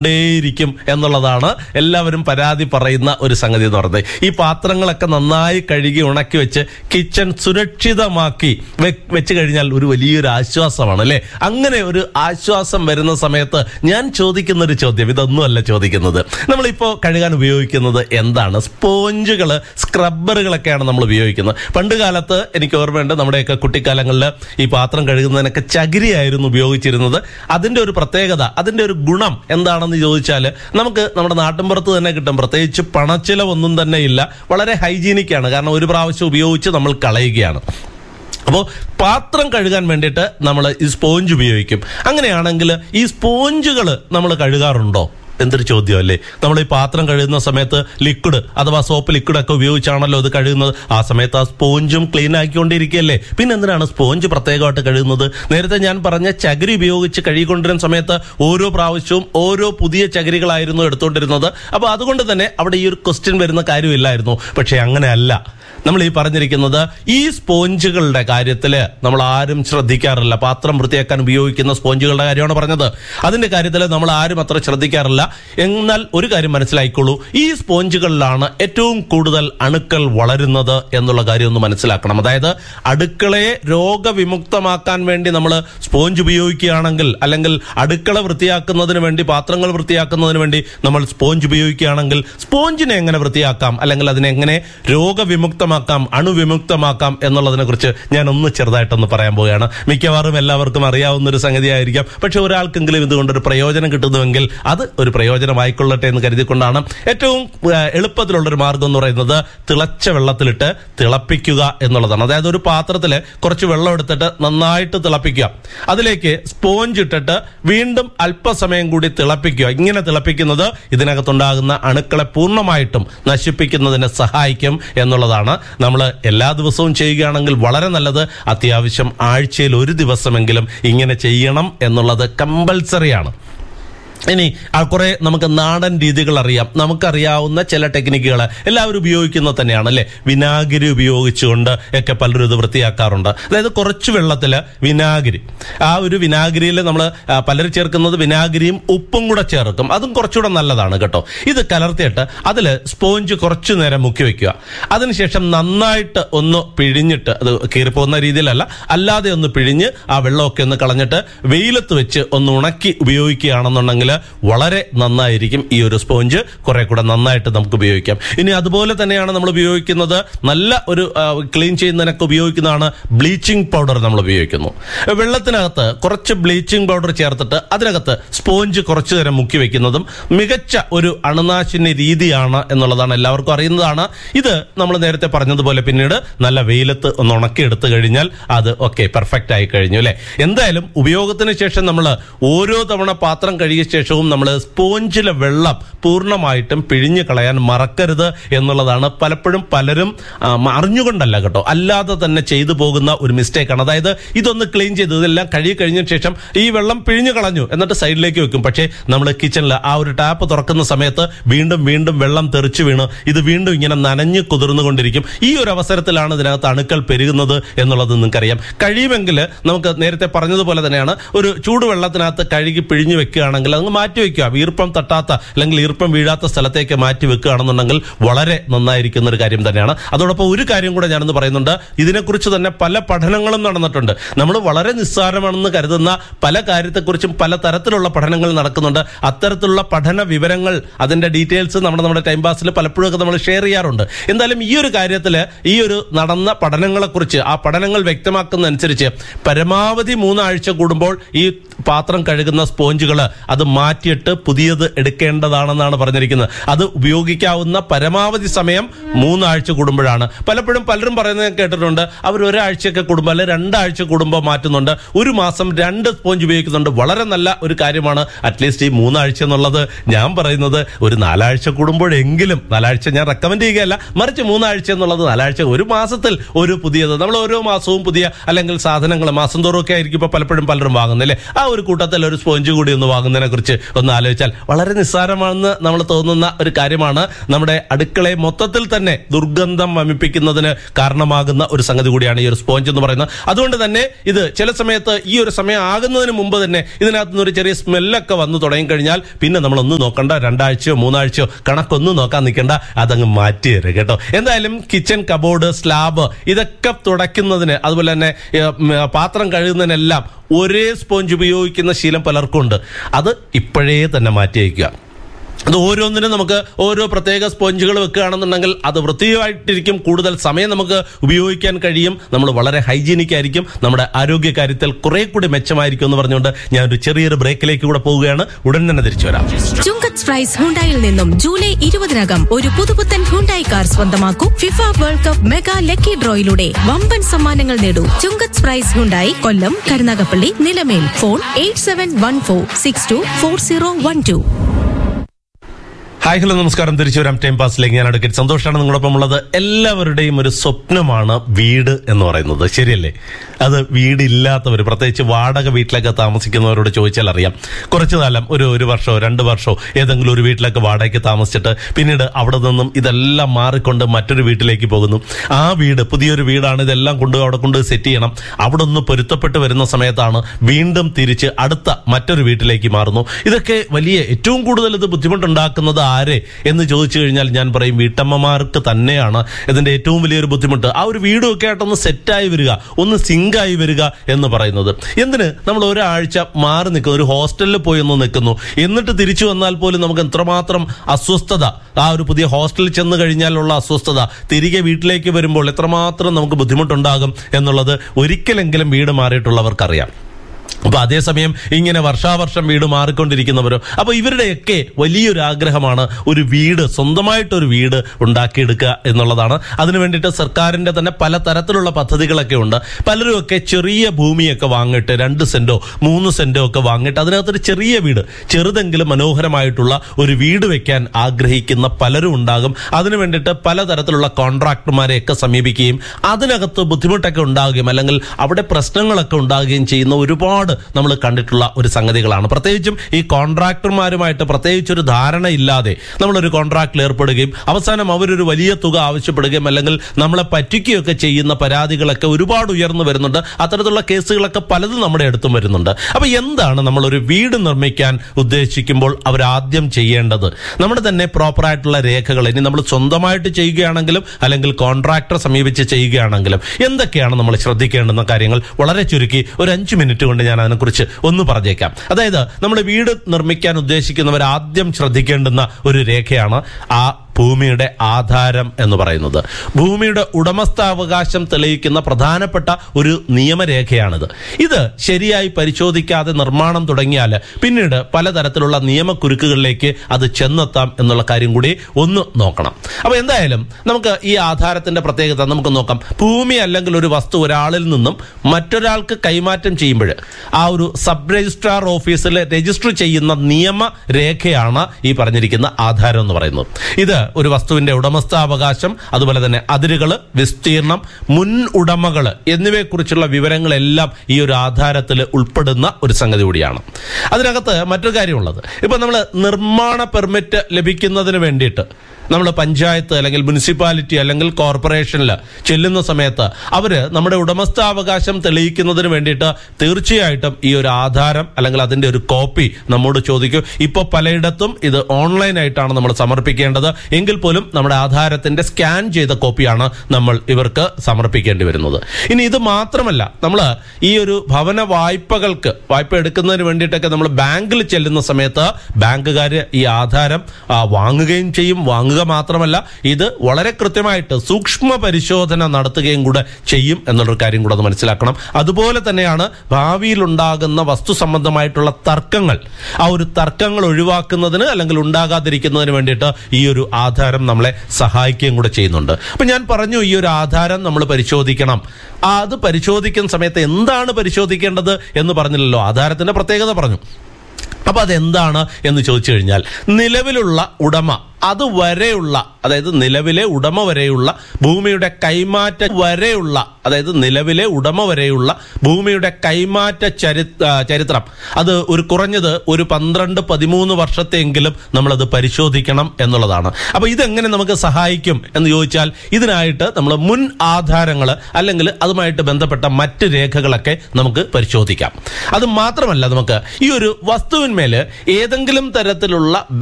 ണ്ടേയിരിക്കും എന്നുള്ളതാണ് എല്ലാവരും പരാതി പറയുന്ന ഒരു സംഗതി എന്ന് പറയുന്നത് ഈ പാത്രങ്ങളൊക്കെ നന്നായി കഴുകി ഉണക്കി വെച്ച് കിച്ചൺ സുരക്ഷിതമാക്കി വെ- വെച്ച് കഴിഞ്ഞാൽ ഒരു വലിയൊരു ആശ്വാസമാണ് അല്ലെ അങ്ങനെ ഒരു ആശ്വാസം വരുന്ന സമയത്ത് ഞാൻ ചോദിക്കുന്ന ഒരു ചോദ്യം ഇതൊന്നുമല്ല ചോദിക്കുന്നത് നമ്മളിപ്പോ കഴുകാൻ ഉപയോഗിക്കുന്നത് എന്താണ് സ്പോഞ്ചുകള് സ്ക്രബ്ബറുകളൊക്കെയാണ് നമ്മൾ ഉപയോഗിക്കുന്നത് പണ്ട് കാലത്ത് എനിക്ക് ഓർമ്മയുണ്ട് നമ്മുടെയൊക്കെ കുട്ടിക്കാലങ്ങളിൽ ഈ പാത്രം കഴുകുന്നതിനൊക്കെ ചകിരിയായിരുന്നു ഉപയോഗിച്ചിരുന്നത് അതിന്റെ ഒരു പ്രത്യേകത അതിന്റെ ഒരു ഗുണം എന്താണെന്ന് ചോദിച്ചാൽ നമുക്ക് നമ്മുടെ നാട്ടിൻപുറത്ത് തന്നെ കിട്ടും പ്രത്യേകിച്ച് പണച്ചിലവൊന്നും തന്നെ ഇല്ല വളരെ ഹൈജീനിക് ആണ് കാരണം ഒരു പ്രാവശ്യം ഉപയോഗിച്ച് നമ്മൾ കളയുകയാണ് അപ്പോൾ പാത്രം കഴുകാൻ വേണ്ടിയിട്ട് നമ്മൾ ഈ സ്പോഞ്ച് ഉപയോഗിക്കും അങ്ങനെയാണെങ്കിൽ ഈ സ്പോഞ്ചുകൾ നമ്മൾ കഴുകാറുണ്ടോ എന്തൊരു ചോദ്യമല്ലേ നമ്മൾ ഈ പാത്രം കഴുകുന്ന സമയത്ത് ലിക്വിഡ് അഥവാ സോപ്പ് ലിക്വിഡ് ഒക്കെ ഉപയോഗിച്ചാണല്ലോ ഇത് കഴുകുന്നത് ആ സമയത്ത് ആ സ്പോഞ്ചും ക്ലീൻ ആക്കിക്കൊണ്ടിരിക്കുകയല്ലേ പിന്നെ എന്തിനാണ് സ്പോഞ്ച് പ്രത്യേകമായിട്ട് കഴുകുന്നത് നേരത്തെ ഞാൻ പറഞ്ഞ ചകിരി ഉപയോഗിച്ച് കഴുകിക്കൊണ്ടിരുന്ന സമയത്ത് ഓരോ പ്രാവശ്യവും ഓരോ പുതിയ ചകിരികളായിരുന്നു എടുത്തുകൊണ്ടിരുന്നത് അപ്പോൾ അതുകൊണ്ട് തന്നെ അവിടെ ഈ ഒരു ക്വസ്റ്റ്യൻ വരുന്ന കാര്യമില്ലായിരുന്നു പക്ഷേ അങ്ങനെയല്ല നമ്മൾ ഈ പറഞ്ഞിരിക്കുന്നത് ഈ സ്പോഞ്ചുകളുടെ കാര്യത്തിൽ നമ്മൾ ആരും ശ്രദ്ധിക്കാറില്ല പാത്രം വൃത്തിയാക്കാൻ ഉപയോഗിക്കുന്ന സ്പോഞ്ചുകളുടെ കാര്യമാണ് പറഞ്ഞത് അതിന്റെ കാര്യത്തിൽ നമ്മൾ ആരും അത്ര ശ്രദ്ധിക്കാറില്ല എന്നാൽ ഒരു കാര്യം മനസ്സിലായിക്കോളൂ ഈ സ്പോഞ്ചുകളിലാണ് ഏറ്റവും കൂടുതൽ അണുക്കൾ വളരുന്നത് എന്നുള്ള കാര്യം ഒന്ന് മനസ്സിലാക്കണം അതായത് അടുക്കളയെ രോഗവിമുക്തമാക്കാൻ വേണ്ടി നമ്മൾ സ്പോഞ്ച് ഉപയോഗിക്കുകയാണെങ്കിൽ അല്ലെങ്കിൽ അടുക്കള വൃത്തിയാക്കുന്നതിന് വേണ്ടി പാത്രങ്ങൾ വൃത്തിയാക്കുന്നതിന് വേണ്ടി നമ്മൾ സ്പോഞ്ച് ഉപയോഗിക്കുകയാണെങ്കിൽ സ്പോഞ്ചിനെ എങ്ങനെ വൃത്തിയാക്കാം അല്ലെങ്കിൽ അതിനെ എങ്ങനെ രോഗവിമുക്തമാക്കാം അണുവിമുക്തമാക്കാം എന്നുള്ളതിനെ കുറിച്ച് ഞാൻ ഒന്ന് ചെറുതായിട്ടൊന്ന് പറയാൻ പോവുകയാണ് മിക്കവാറും എല്ലാവർക്കും അറിയാവുന്ന ഒരു സംഗതിയായിരിക്കാം പക്ഷെ ഒരാൾക്കെങ്കിലും ഇതുകൊണ്ടൊരു പ്രയോജനം കിട്ടുന്നുവെങ്കിൽ അത് ഒരു പ്രയോജനമായിക്കൊള്ളട്ടെ എന്ന് കരുതിക്കൊണ്ടാണ് ഏറ്റവും ആ, എളുപ്പത്തിലുള്ള ഒരു മാർഗം എന്ന് പറയുന്നത് തിളച്ച വെള്ളത്തിലിട്ട് തിളപ്പിക്കുക എന്നുള്ളതാണ് അതായത് ഒരു പാത്രത്തിൽ കുറച്ച് വെള്ളം എടുത്തിട്ട് നന്നായിട്ട് തിളപ്പിക്കുക അതിലേക്ക് സ്പോഞ്ച് ഇട്ടിട്ട് വീണ്ടും അല്പസമയം കൂടി തിളപ്പിക്കുക ഇങ്ങനെ തിളപ്പിക്കുന്നത് ഇതിനകത്തുണ്ടാകുന്ന അണുക്കളെ പൂർണ്ണമായിട്ടും നശിപ്പിക്കുന്നതിന് സഹായിക്കും എന്നുള്ളതാണ് നമ്മൾ എല്ലാ ദിവസവും ചെയ്യുകയാണെങ്കിൽ വളരെ നല്ലത് അത്യാവശ്യം ആഴ്ചയിൽ ഒരു ദിവസമെങ്കിലും ഇങ്ങനെ ചെയ്യണം എന്നുള്ളത് കമ്പൽസറിയാണ് ഇനി ആ കുറെ നമുക്ക് നാടൻ രീതികൾ അറിയാം നമുക്കറിയാവുന്ന ചില ടെക്നിക്കുകൾ എല്ലാവരും ഉപയോഗിക്കുന്നത് തന്നെയാണ് അല്ലെ വിനാഗിരി ഉപയോഗിച്ചുകൊണ്ട് ഒക്കെ പലരും ഇത് വൃത്തിയാക്കാറുണ്ട് അതായത് കുറച്ച് വെള്ളത്തിൽ വിനാഗിരി ആ ഒരു വിനാഗിരിയിൽ നമ്മൾ പലരും ചേർക്കുന്നത് വിനാഗിരിയും ഉപ്പും കൂടെ ചേർക്കും അതും കുറച്ചുകൂടെ നല്ലതാണ് കേട്ടോ ഇത് കലർത്തിയിട്ട് അതിൽ സ്പോഞ്ച് കുറച്ചു നേരം മുക്കി വെക്കുക അതിനുശേഷം നന്നായിട്ട് ഒന്ന് പിഴിഞ്ഞിട്ട് അത് കീറിപ്പോകുന്ന രീതിയിലല്ല അല്ലാതെ ഒന്ന് പിഴിഞ്ഞ് ആ വെള്ളമൊക്കെ ഒന്ന് കളഞ്ഞിട്ട് വെയിലത്ത് വെച്ച് ഒന്ന് ഉണക്കി ഉപയോഗിക്കുകയാണെന്നുണ്ടെങ്കിൽ വളരെ നന്നായിരിക്കും ഈ ഒരു സ്പോഞ്ച് കുറെ കൂടെ നന്നായിട്ട് നമുക്ക് ഉപയോഗിക്കാം ഇനി അതുപോലെ തന്നെയാണ് നമ്മൾ ഉപയോഗിക്കുന്നത് നല്ല ഒരു ക്ലീൻ ചെയ്യുന്നതിനൊക്കെ ഉപയോഗിക്കുന്നതാണ് ബ്ലീച്ചിങ് പൗഡർ നമ്മൾ ഉപയോഗിക്കുന്നു വെള്ളത്തിനകത്ത് കുറച്ച് ബ്ലീച്ചിങ് പൗഡർ ചേർത്തിട്ട് അതിനകത്ത് സ്പോഞ്ച് കുറച്ചു നേരം മുക്കി വെക്കുന്നതും മികച്ച ഒരു അണുനാശിനി രീതിയാണ് എന്നുള്ളതാണ് എല്ലാവർക്കും അറിയുന്നതാണ് ഇത് നമ്മൾ നേരത്തെ പറഞ്ഞതുപോലെ പിന്നീട് നല്ല വെയിലത്ത് ഒന്ന് ഉണക്കി എടുത്തു കഴിഞ്ഞാൽ അത് ഓക്കെ പെർഫെക്റ്റ് ആയി കഴിഞ്ഞു അല്ലെ എന്തായാലും ഉപയോഗത്തിന് ശേഷം നമ്മൾ ഓരോ തവണ പാത്രം കഴുകിയ ശേഷവും നമ്മൾ സ്പോഞ്ചിലെ വെള്ളം പൂർണ്ണമായിട്ടും പിഴിഞ്ഞു കളയാൻ മറക്കരുത് എന്നുള്ളതാണ് പലപ്പോഴും പലരും ആ, അറിഞ്ഞുകൊണ്ടല്ല കേട്ടോ അല്ലാതെ തന്നെ ചെയ്തു പോകുന്ന ഒരു മിസ്റ്റേക്കാണ് അതായത് ഇതൊന്ന് ക്ലീൻ ചെയ്ത് ഇതെല്ലാം കഴുകി കഴിഞ്ഞ ശേഷം ഈ വെള്ളം പിഴിഞ്ഞു കളഞ്ഞു എന്നിട്ട് സൈഡിലേക്ക് വെക്കും പക്ഷേ നമ്മൾ കിച്ചണിൽ ആ ഒരു ടാപ്പ് തുറക്കുന്ന സമയത്ത് വീണ്ടും വീണ്ടും വെള്ളം തെറിച്ചു വീണ് ഇത് വീണ്ടും ഇങ്ങനെ നനഞ്ഞു കുതിർന്നുകൊണ്ടിരിക്കും ഈ ഒരു അവസരത്തിലാണ് ഇതിനകത്ത് അണുക്കൾ പെരുകുന്നത് എന്നുള്ളത് നിങ്ങൾക്കറിയാം കഴിയുമെങ്കിൽ നമുക്ക് നേരത്തെ പറഞ്ഞതുപോലെ തന്നെയാണ് ഒരു ചൂടുവെള്ളത്തിനകത്ത് കഴുകി പിഴിഞ്ഞു വെക്കുകയാണെങ്കിൽ അത് മാറ്റി വെക്കുക ഈർപ്പം തട്ടാത്ത അല്ലെങ്കിൽ ഈർപ്പം വീഴാത്ത സ്ഥലത്തേക്ക് മാറ്റി വെക്കുകയാണെന്നുണ്ടെങ്കിൽ വളരെ നന്നായിരിക്കുന്ന ഒരു കാര്യം തന്നെയാണ് അതോടൊപ്പം ഒരു കാര്യം കൂടെ ഞാനൊന്ന് പറയുന്നുണ്ട് ഇതിനെക്കുറിച്ച് തന്നെ പല പഠനങ്ങളും നടന്നിട്ടുണ്ട് നമ്മൾ വളരെ നിസ്സാരമാണെന്ന് കരുതുന്ന പല കാര്യത്തെക്കുറിച്ചും പല തരത്തിലുള്ള പഠനങ്ങൾ നടക്കുന്നുണ്ട് അത്തരത്തിലുള്ള പഠന വിവരങ്ങൾ അതിന്റെ ഡീറ്റെയിൽസ് നമ്മുടെ നമ്മുടെ ടൈം പാസിൽ പലപ്പോഴും ഒക്കെ നമ്മൾ ഷെയർ ചെയ്യാറുണ്ട് എന്തായാലും ഈ ഒരു കാര്യത്തിൽ ഈ ഒരു നടന്ന പഠനങ്ങളെക്കുറിച്ച് ആ പഠനങ്ങൾ വ്യക്തമാക്കുന്ന അനുസരിച്ച് പരമാവധി മൂന്നാഴ്ച കൂടുമ്പോൾ ഈ പാത്രം കഴുകുന്ന സ്പോഞ്ചുകൾ അത് മാറ്റിയിട്ട് പുതിയത് എടുക്കേണ്ടതാണെന്നാണ് പറഞ്ഞിരിക്കുന്നത് അത് ഉപയോഗിക്കാവുന്ന പരമാവധി സമയം മൂന്നാഴ്ച കൂടുമ്പോഴാണ് പലപ്പോഴും പലരും പറയുന്നത് ഞാൻ കേട്ടിട്ടുണ്ട് അവർ ഒരാഴ്ചയൊക്കെ കൂടുമ്പോൾ അല്ലെ രണ്ടാഴ്ച കൂടുമ്പോൾ മാറ്റുന്നുണ്ട് ഒരു മാസം രണ്ട് സ്പോഞ്ച് ഉപയോഗിക്കുന്നുണ്ട് വളരെ നല്ല ഒരു കാര്യമാണ് അറ്റ്ലീസ്റ്റ് ഈ മൂന്നാഴ്ച എന്നുള്ളത് ഞാൻ പറയുന്നത് ഒരു നാലാഴ്ച കൂടുമ്പോഴെങ്കിലും നാലാഴ്ച ഞാൻ റെക്കമെൻഡ് ചെയ്യുകയല്ല മറിച്ച് മൂന്നാഴ്ച എന്നുള്ളത് നാലാഴ്ച ഒരു മാസത്തിൽ ഒരു പുതിയത് നമ്മൾ ഓരോ മാസവും പുതിയ അല്ലെങ്കിൽ സാധനങ്ങൾ മാസം തോറും ഒക്കെ ആയിരിക്കും ഇപ്പോൾ പലപ്പോഴും പലരും വാങ്ങുന്നത് അല്ലേ ആ ഒരു കൂട്ടത്തിൽ ഒരു സ്പോഞ്ച് കൂടി ഒന്ന് വാങ്ങുന്നതിനെ കുറിച്ച് കുറിച്ച് ഒന്ന് ആലോചിച്ചാൽ വളരെ നിസ്സാരമാണെന്ന് നമ്മൾ തോന്നുന്ന ഒരു കാര്യമാണ് നമ്മുടെ അടുക്കളയെ മൊത്തത്തിൽ തന്നെ ദുർഗന്ധം വമിപ്പിക്കുന്നതിന് കാരണമാകുന്ന ഒരു സംഗതി കൂടിയാണ് ഈ ഒരു സ്പോഞ്ച് എന്ന് പറയുന്നത് അതുകൊണ്ട് തന്നെ ഇത് ചില സമയത്ത് ഈ ഒരു സമയം ആകുന്നതിന് മുമ്പ് തന്നെ ഇതിനകത്ത് നിന്ന് ഒരു ചെറിയ സ്മെല്ലൊക്കെ വന്നു തുടങ്ങിക്കഴിഞ്ഞാൽ പിന്നെ നമ്മളൊന്നും നോക്കണ്ട രണ്ടാഴ്ചയോ മൂന്നാഴ്ചയോ കണക്കൊന്നും നോക്കാൻ നിൽക്കണ്ട അതങ്ങ് മാറ്റി തരും കേട്ടോ എന്തായാലും കിച്ചൺ കബോർഡ് സ്ലാബ് ഇതൊക്കെ തുടയ്ക്കുന്നതിന് അതുപോലെ തന്നെ ഏ, ഉം, പാത്രം കഴുകുന്നതിനെല്ലാം ഒരേ സ്പോഞ്ച് ഉപയോഗിക്കുന്ന ശീലം പലർക്കും ഉണ്ട് അത് ഇപ്പോഴേ തന്നെ മാറ്റി വയ്ക്കുക അത് ഓരോന്നിനും നമുക്ക് ഓരോ പ്രത്യേക സ്പോഞ്ചുകൾ വെക്കുകയാണെന്നുണ്ടെങ്കിൽ അത് വൃത്തിയായിട്ടിരിക്കും കൂടുതൽ സമയം നമുക്ക് ഉപയോഗിക്കാൻ കഴിയും നമ്മൾ വളരെ ഹൈജീനിക് ആയിരിക്കും നമ്മുടെ ആരോഗ്യ കാര്യത്തിൽ കുറെ കൂടി മെച്ചമായിരിക്കും എന്ന് പറഞ്ഞുകൊണ്ട് ഞാൻ ഒരു ചെറിയൊരു ബ്രേക്കിലേക്ക് കൂടെ പോവുകയാണ് ഉടൻ തന്നെ തിരിച്ചു വരാം ചുങ്കത്ത് പ്രൈസ് ഹുണ്ടായിൽ നിന്നും ജൂലൈ ഇരുപതിനകം ഒരു പുതുപുത്തൻ ഹുണ്ടായി കാർ സ്വന്തമാക്കൂ FIFA world cup mega lucky ഡ്രോയിലൂടെ വമ്പൻ സമ്മാനങ്ങൾ നേടൂ Chungath prize Hyundai Kollam Karunagappally Nilamel phone eight seven one four six two four zero one two hi hello നമസ്കാരം തിരിച്ചു വരാം ടൈം പാസിലേക്ക് ഞാൻ അടുക്കൽ സന്തോഷമാണ് നിങ്ങളോടൊപ്പം ഉള്ളത് എല്ലാവരുടെയും ഒരു സ്വപ്നമാണ് വീട് എന്ന് പറയുന്നത് ശരിയല്ലേ അത് വീടില്ലാത്തവർ പ്രത്യേകിച്ച് വാടക വീട്ടിലൊക്കെ താമസിക്കുന്നവരോട് ചോദിച്ചാൽ അറിയാം കുറച്ചു കാലം ഒരു ഒരു വർഷമോ രണ്ട് വർഷമോ ഏതെങ്കിലും ഒരു വീട്ടിലൊക്കെ വാടകയ്ക്ക് താമസിച്ചിട്ട് പിന്നീട് അവിടെ നിന്നും ഇതെല്ലാം മാറിക്കൊണ്ട് മറ്റൊരു വീട്ടിലേക്ക് പോകുന്നു ആ വീട് പുതിയൊരു വീടാണ് ഇതെല്ലാം കൊണ്ട് അവിടെ കൊണ്ട് സെറ്റ് ചെയ്യണം അവിടെ ഒന്ന് പൊരുത്തപ്പെട്ട് വരുന്ന സമയത്താണ് വീണ്ടും തിരിച്ച് അടുത്ത മറ്റൊരു വീട്ടിലേക്ക് മാറുന്നു ഇതൊക്കെ വലിയ ഏറ്റവും കൂടുതൽ ഇത് ബുദ്ധിമുട്ടുണ്ടാക്കുന്നത് ആരെ എന്ന് ചോദിച്ചു കഴിഞ്ഞാൽ ഞാൻ പറയും വീട്ടമ്മമാർക്ക് തന്നെയാണ് ഇതിന്റെ ഏറ്റവും വലിയൊരു ബുദ്ധിമുട്ട് ആ ഒരു വീടും ഒക്കെ ആയിട്ടൊന്ന് സെറ്റായി വരിക ഒന്ന് സിങ്കായി വരിക എന്ന് പറയുന്നത് എന്തിന് നമ്മൾ ഒരാഴ്ച മാറി നിൽക്കുന്നു ഒരു ഹോസ്റ്റലിൽ പോയി ഒന്ന് നിൽക്കുന്നു എന്നിട്ട് തിരിച്ചു വന്നാൽ പോലും നമുക്ക് എത്രമാത്രം അസ്വസ്ഥത ആ ഒരു പുതിയ ഹോസ്റ്റലിൽ ചെന്ന് കഴിഞ്ഞാലുള്ള അസ്വസ്ഥത തിരികെ വീട്ടിലേക്ക് വരുമ്പോൾ എത്രമാത്രം നമുക്ക് ബുദ്ധിമുട്ടുണ്ടാകും എന്നുള്ളത് ഒരിക്കലെങ്കിലും വീട് മാറിയിട്ടുള്ളവർക്കറിയാം അപ്പൊ അതേസമയം ഇങ്ങനെ വർഷാവർഷം വീട് മാറിക്കൊണ്ടിരിക്കുന്നവരോ അപ്പൊ ഇവരുടെയൊക്കെ വലിയൊരു ആഗ്രഹമാണ് ഒരു വീട് സ്വന്തമായിട്ടൊരു വീട് ഉണ്ടാക്കിയെടുക്കുക എന്നുള്ളതാണ് അതിനു വേണ്ടിയിട്ട് സർക്കാരിന്റെ തന്നെ പല തരത്തിലുള്ള പദ്ധതികളൊക്കെ ഉണ്ട് പലരും ഒക്കെ ചെറിയ ഭൂമിയൊക്കെ വാങ്ങിയിട്ട് രണ്ട് സെന്റോ മൂന്ന് സെന്റോ ഒക്കെ വാങ്ങിയിട്ട് അതിനകത്തൊരു ചെറിയ വീട് ചെറുതെങ്കിലും മനോഹരമായിട്ടുള്ള ഒരു വീട് വെക്കാൻ ആഗ്രഹിക്കുന്ന പലരും ഉണ്ടാകും അതിനു വേണ്ടിയിട്ട് പലതരത്തിലുള്ള കോൺട്രാക്ടർമാരെയൊക്കെ സമീപിക്കുകയും അതിനകത്ത് ബുദ്ധിമുട്ടൊക്കെ ഉണ്ടാകുകയും അല്ലെങ്കിൽ അവിടെ പ്രശ്നങ്ങളൊക്കെ ഉണ്ടാകുകയും ചെയ്യുന്ന ഒരുപാട് നമ്മൾ കണ്ടിട്ടുള്ള ഒരു സംഗതികളാണ് പ്രത്യേകിച്ചും ഈ കോൺട്രാക്ടർമാരുമായിട്ട് പ്രത്യേകിച്ച് ഒരു ധാരണയില്ലാതെ നമ്മളൊരു കോൺട്രാക്റ്റിൽ ഏർപ്പെടുകയും അവസാനം അവരൊരു വലിയ തുക ആവശ്യപ്പെടുകയും അല്ലെങ്കിൽ നമ്മളെ പറ്റിക്കുകയൊക്കെ ചെയ്യുന്ന പരാതികളൊക്കെ ഒരുപാട് ഉയർന്നു വരുന്നുണ്ട് അത്തരത്തിലുള്ള കേസുകളൊക്കെ പലതും നമ്മുടെ അടുത്തും വരുന്നുണ്ട് അപ്പൊ എന്താണ് നമ്മൾ ഒരു വീട് നിർമ്മിക്കാൻ ഉദ്ദേശിക്കുമ്പോൾ അവർ ആദ്യം ചെയ്യേണ്ടത് നമ്മുടെ തന്നെ പ്രോപ്പർ ആയിട്ടുള്ള രേഖകൾ ഇനി നമ്മൾ സ്വന്തമായിട്ട് ചെയ്യുകയാണെങ്കിലും അല്ലെങ്കിൽ കോൺട്രാക്ടറെ സമീപിച്ച് ചെയ്യുകയാണെങ്കിലും എന്തൊക്കെയാണ് നമ്മൾ ശ്രദ്ധിക്കേണ്ടുന്ന കാര്യങ്ങൾ വളരെ ചുരുക്കി ഒരു അഞ്ച് മിനിറ്റ് കൊണ്ട് ഞാൻ അതിനെക്കുറിച്ച് ഒന്ന് പറഞ്ഞേക്കാം അതായത് നമ്മൾ വീട് നിർമ്മിക്കാൻ ഉദ്ദേശിക്കുന്നവർ ആദ്യം ശ്രദ്ധിക്കേണ്ടുന്ന ഒരു രേഖയാണ് ആ ഭൂമിയുടെ ആധാരം എന്ന് പറയുന്നത് ഭൂമിയുടെ ഉടമസ്ഥാവകാശം തെളിയിക്കുന്ന പ്രധാനപ്പെട്ട ഒരു നിയമരേഖയാണിത് ഇത് ശരിയായി പരിശോധിക്കാതെ നിർമ്മാണം തുടങ്ങിയാൽ പിന്നീട് പലതരത്തിലുള്ള നിയമക്കുരുക്കുകളിലേക്ക് അത് ചെന്നെത്താം എന്നുള്ള കാര്യം കൂടി ഒന്ന് നോക്കണം അപ്പൊ എന്തായാലും നമുക്ക് ഈ ആധാരത്തിന്റെ പ്രത്യേകത നമുക്ക് നോക്കാം ഭൂമി അല്ലെങ്കിൽ ഒരു വസ്തു ഒരാളിൽ നിന്നും മറ്റൊരാൾക്ക് കൈമാറ്റം ചെയ്യുമ്പോൾ ആ ഒരു സബ് രജിസ്ട്രാർ ഓഫീസിൽ രജിസ്റ്റർ ചെയ്യുന്ന നിയമരേഖയാണ് ഈ പറഞ്ഞിരിക്കുന്ന ആധാരം എന്ന് പറയുന്നത് ഇത് ഒരു വസ്തുവിന്റെ ഉടമസ്ഥാവകാശം അതുപോലെ തന്നെ അതിരുകൾ വിസ്തീർണം മുൻ ഉടമകൾ എന്നിവയെക്കുറിച്ചുള്ള വിവരങ്ങളെല്ലാം ഈ ഒരു ആധാരത്തിൽ ഉൾപ്പെടുന്ന ഒരു സംഗതി കൂടിയാണ് അതിനകത്ത് മറ്റൊരു കാര്യമുള്ളത് ഇപ്പൊ നമ്മൾ നിർമ്മാണ പെർമിറ്റ് ലഭിക്കുന്നതിന് വേണ്ടിയിട്ട് നമ്മൾ പഞ്ചായത്ത് അല്ലെങ്കിൽ മുനിസിപ്പാലിറ്റി അല്ലെങ്കിൽ കോർപ്പറേഷനിൽ ചെല്ലുന്ന സമയത്ത് അവര് നമ്മുടെ ഉടമസ്ഥാവകാശം തെളിയിക്കുന്നതിന് വേണ്ടിയിട്ട് തീർച്ചയായിട്ടും ഈ ഒരു ആധാരം അല്ലെങ്കിൽ അതിന്റെ ഒരു കോപ്പി നമ്മോട് ചോദിക്കും ഇപ്പോൾ പലയിടത്തും ഇത് ഓൺലൈനായിട്ടാണ് നമ്മൾ സമർപ്പിക്കേണ്ടത് എങ്കിൽ പോലും നമ്മുടെ ആധാരത്തിന്റെ സ്കാൻ ചെയ്ത കോപ്പിയാണ് നമ്മൾ ഇവർക്ക് സമർപ്പിക്കേണ്ടി വരുന്നത് ഇനി ഇത് മാത്രമല്ല നമ്മൾ ഈ ഒരു ഭവന വായ്പകൾക്ക് വായ്പ എടുക്കുന്നതിന് വേണ്ടിയിട്ടൊക്കെ നമ്മൾ ബാങ്കിൽ ചെല്ലുന്ന സമയത്ത് ബാങ്കുകാർ ഈ ആധാരം ആ, വാങ്ങുകയും ചെയ്യും വാങ്ങുക മാത്രമല്ല ഇത് വളരെ കൃത്യമായിട്ട് സൂക്ഷ്മ പരിശോധന നടത്തുകയും കൂടെ ചെയ്യും എന്നുള്ളൊരു കാര്യം കൂടെ ഒന്ന് മനസ്സിലാക്കണം അതുപോലെ തന്നെയാണ് ഭാവിയിൽ ഉണ്ടാകുന്ന വസ്തു സംബന്ധമായിട്ടുള്ള തർക്കങ്ങൾ ആ ഒരു തർക്കങ്ങൾ ഒഴിവാക്കുന്നതിന് അല്ലെങ്കിൽ ഉണ്ടാകാതിരിക്കുന്നതിന് വേണ്ടിയിട്ട് ഈ ഒരു ആധാരം നമ്മളെ സഹായിക്കുകയും കൂടെ ചെയ്യുന്നുണ്ട് അപ്പൊ ഞാൻ പറഞ്ഞു ഈ ഒരു ആധാരം നമ്മൾ പരിശോധിക്കണം ആ, അത് പരിശോധിക്കുന്ന സമയത്ത് എന്താണ് പരിശോധിക്കേണ്ടത് എന്ന് പറഞ്ഞില്ലല്ലോ ആധാരത്തിന്റെ പ്രത്യേകത പറഞ്ഞു അപ്പൊ അതെന്താണ് എന്ന് ചോദിച്ചു കഴിഞ്ഞാൽ നിലവിലുള്ള ഉടമ അതുവരെയുള്ള അതായത് നിലവിലെ ഉടമ വരെയുള്ള ഭൂമിയുടെ കൈമാറ്റ വരെയുള്ള അതായത് നിലവിലെ ഉടമ വരെയുള്ള ഭൂമിയുടെ കൈമാറ്റ ചരി ആ, ചരിത്രം അത് ഒരു കുറഞ്ഞത് ഒരു പന്ത്രണ്ട് പതിമൂന്ന് വർഷത്തെങ്കിലും നമ്മളത് പരിശോധിക്കണം എന്നുള്ളതാണ് അപ്പൊ ഇതെങ്ങനെ നമുക്ക് സഹായിക്കും എന്ന് ചോദിച്ചാൽ ഇതിനായിട്ട് നമ്മൾ മുൻ ആധാരങ്ങൾ അല്ലെങ്കിൽ അതുമായിട്ട് ബന്ധപ്പെട്ട മറ്റ് രേഖകളൊക്കെ നമുക്ക് പരിശോധിക്കാം അത് മാത്രമല്ല നമുക്ക് ഈ ഒരു വസ്തുവിന്മേൽ ഏതെങ്കിലും തരത്തിലുള്ള